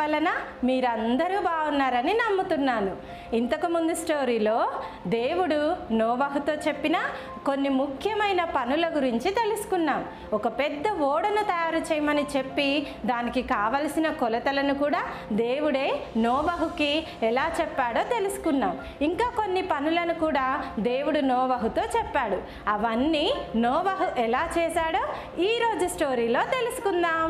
వలన మీరందరూ బాగున్నారని నమ్ముతున్నాను ఇంతకుముందు స్టోరీలో దేవుడు నోవహుతో చెప్పిన కొన్ని ముఖ్యమైన పనుల గురించి తెలుసుకున్నాం ఒక పెద్ద ఓడను తయారు చేయమని చెప్పి దానికి కావలసిన కొలతలను కూడా దేవుడే నోవహుకి ఎలా చెప్పాడో తెలుసుకున్నాం ఇంకా కొన్ని పనులను కూడా దేవుడు నోవహుతో చెప్పాడు అవన్నీ నోవహు ఎలా చేశాడో ఈరోజు స్టోరీలో తెలుసుకుందాం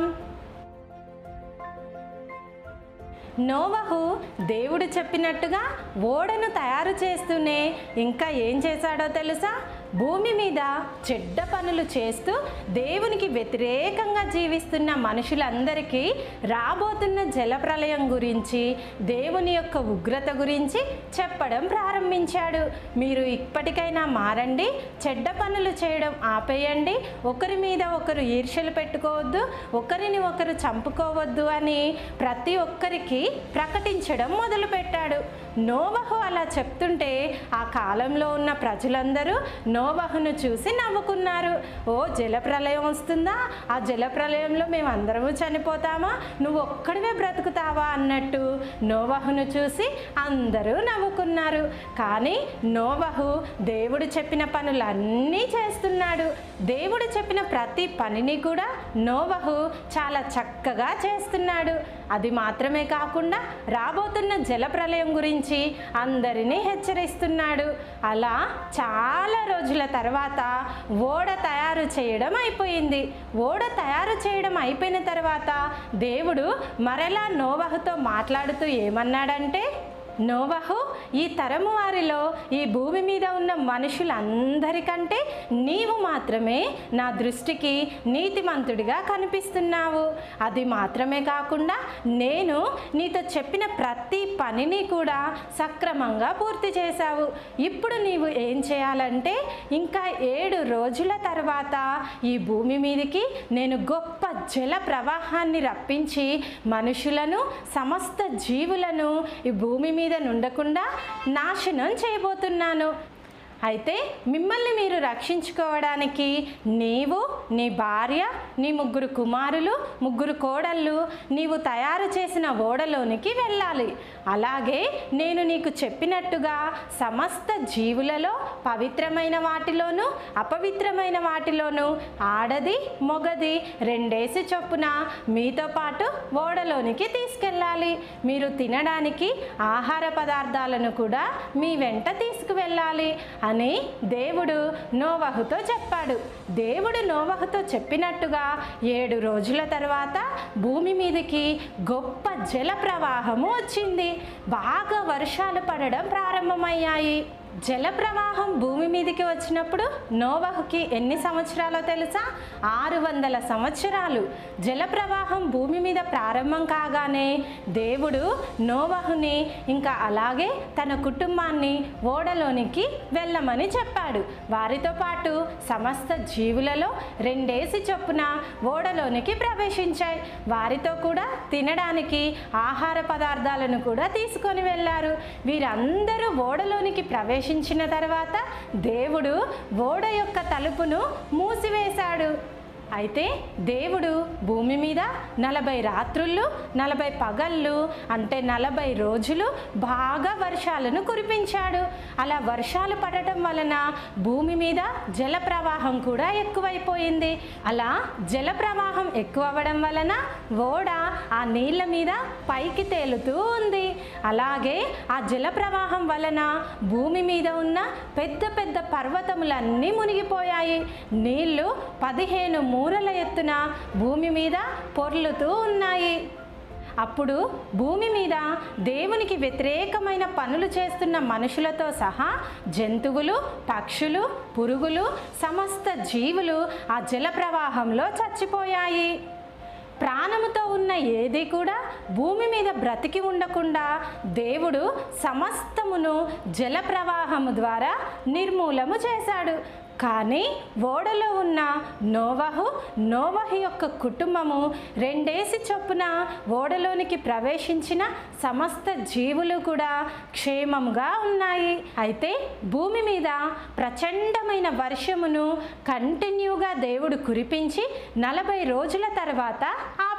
నోవహు దేవుడు చెప్పినట్టుగా ఓడను తయారు చేస్తూనే ఇంకా ఏం చేశాడో తెలుసా భూమి మీద చెడ్డ పనులు చేస్తూ దేవునికి వ్యతిరేకంగా జీవిస్తున్న మనుషులందరికీ రాబోతున్న జలప్రలయం గురించి దేవుని యొక్క ఉగ్రత గురించి చెప్పడం ప్రారంభించాడు మీరు ఇప్పటికైనా మారండి చెడ్డ పనులు చేయడం ఆపేయండి ఒకరి మీద ఒకరు ఈర్ష్యలు పెట్టుకోవద్దు ఒకరిని ఒకరు చంపుకోవద్దు అని ప్రతి ఒక్కరికి ప్రకటించడం మొదలుపెట్టాడు నోవహు అలా చెప్తుంటే ఆ కాలంలో ఉన్న ప్రజలందరూ నోవహును చూసి నవ్వుకున్నారు ఓ జలప్రలయం వస్తుందా ఆ జలప్రలయంలో మేము అందరము చనిపోతామా నువ్వు ఒక్కడివే బ్రతుకుతావా అన్నట్టు నోవహును చూసి అందరూ నవ్వుకున్నారు కానీ నోవహు దేవుడు చెప్పిన పనులన్నీ చేస్తున్నాడు దేవుడు చెప్పిన ప్రతి పనిని కూడా నోవహు చాలా చక్కగా చేస్తున్నాడు అది మాత్రమే కాకుండా రాబోతున్న జలప్రలయం గురించి అందరినీ హెచ్చరిస్తున్నాడు అలా చాలా రోజుల తర్వాత ఓడ తయారు చేయడం అయిపోయింది ఓడ తయారు చేయడం అయిపోయిన తర్వాత దేవుడు మరలా నోవహుతో మాట్లాడుతూ ఏమన్నాడంటే నోవహు ఈ తరము వారిలో ఈ భూమి మీద ఉన్న మనుషులందరికంటే నీవు మాత్రమే నా దృష్టికి నీతిమంతుడిగా కనిపిస్తున్నావు అది మాత్రమే కాకుండా నేను నీతో చెప్పిన ప్రతి పనిని కూడా సక్రమంగా పూర్తి చేశావు ఇప్పుడు నీవు ఏం చేయాలంటే ఇంకా ఏడు రోజుల తర్వాత ఈ భూమి మీదకి నేను గొప్ప జల ప్రవాహాన్ని రప్పించి మనుషులను సమస్త జీవులను ఈ భూమి మీద నుండకుండా నాశనం చేయబోతున్నాను అయితే మిమ్మల్ని మీరు రక్షించుకోవడానికి నీవు నీ భార్య నీ ముగ్గురు కుమారులు ముగ్గురు కోడళ్ళు నీవు తయారు చేసిన ఓడలోనికి వెళ్ళాలి అలాగే నేను నీకు చెప్పినట్టుగా సమస్త జీవులలో పవిత్రమైన వాటిలోను అపవిత్రమైన వాటిలోను ఆడది మొగది రెండేసి చొప్పున మీతో పాటు ఓడలోనికి తీసుకెళ్ళాలి మీరు తినడానికి ఆహార పదార్థాలను కూడా మీ వెంట తీసుకువెళ్ళాలి అని దేవుడు నోవహుతో చెప్పాడు దేవుడు నోవహుతో చెప్పినట్టుగా ఏడు రోజుల తర్వాత భూమి మీదకి గొప్ప జల ప్రవాహము వచ్చింది బాగా వర్షాలు పడడం ప్రారంభమయ్యాయి జల ప్రవాహం భూమి మీదకి వచ్చినప్పుడు నోవహుకి ఎన్ని సంవత్సరాలో తెలుసా ఆరు వందల సంవత్సరాలు జల ప్రవాహం భూమి మీద ప్రారంభం కాగానే దేవుడు నోవహుని ఇంకా అలాగే తన కుటుంబాన్ని ఓడలోనికి వెళ్ళమని చెప్పాడు వారితో పాటు సమస్త జీవులలో రెండేసి చొప్పున ఓడలోనికి ప్రవేశించాయి వారితో కూడా తినడానికి ఆహార పదార్థాలను కూడా తీసుకొని వెళ్ళారు వీరందరూ ఓడలోనికి ప్రవేశించిన తర్వాత దేవుడు ఓడ యొక్క తలుపును మూసివేశాడు అయితే దేవుడు భూమి మీద నలభై రాత్రుళ్ళు నలభై పగళ్ళు అంటే నలభై రోజులు బాగా వర్షాలను కురిపించాడు అలా వర్షాలు పడటం వలన భూమి మీద జల ప్రవాహం కూడా ఎక్కువైపోయింది అలా జల ప్రవాహం ఎక్కువ అవ్వడం వలన ఓడ ఆ నీళ్ళ మీద పైకి తేలుతూ ఉంది అలాగే ఆ జల ప్రవాహం వలన భూమి మీద ఉన్న పెద్ద పెద్ద పర్వతములన్నీ మునిగిపోయాయి నీళ్లు పదిహేను మూరల ఎత్తున భూమి మీద పొర్లుతూ ఉన్నాయి అప్పుడు భూమి మీద దేవునికి వ్యతిరేకమైన పనులు చేస్తున్న మనుషులతో సహా జంతువులు పక్షులు పురుగులు సమస్త జీవులు ఆ జల ప్రవాహంలో చచ్చిపోయాయి ప్రాణముతో ఉన్న ఏది కూడా భూమి మీద బ్రతికి ఉండకుండా దేవుడు సమస్తమును జల ప్రవాహము ద్వారా నిర్మూలము చేశాడు కానీ ఓడలో ఉన్న నోవహు నోవహు యొక్క కుటుంబము రెండేసి చొప్పున ఓడలోనికి ప్రవేశించిన సమస్త జీవులు కూడా క్షేమంగా ఉన్నాయి అయితే భూమి మీద ప్రచండమైన వర్షమును కంటిన్యూగా దేవుడు కురిపించి నలభై రోజుల తర్వాత ఆపేశాడు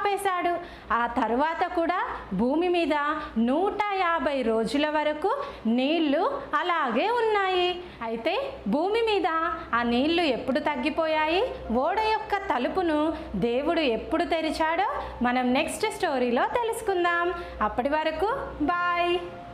ఆపేశాడు ఆ తరువాత కూడా భూమి మీద నూట యాభై రోజుల వరకు నీళ్లు అలాగే ఉన్నాయి అయితే భూమి మీద ఆ నీళ్లు ఎప్పుడు తగ్గిపోయాయి ఓడ యొక్క తలుపును దేవుడు ఎప్పుడు తెరిచాడో మనం నెక్స్ట్ స్టోరీలో తెలుసుకుందాం అప్పటి వరకు బాయ్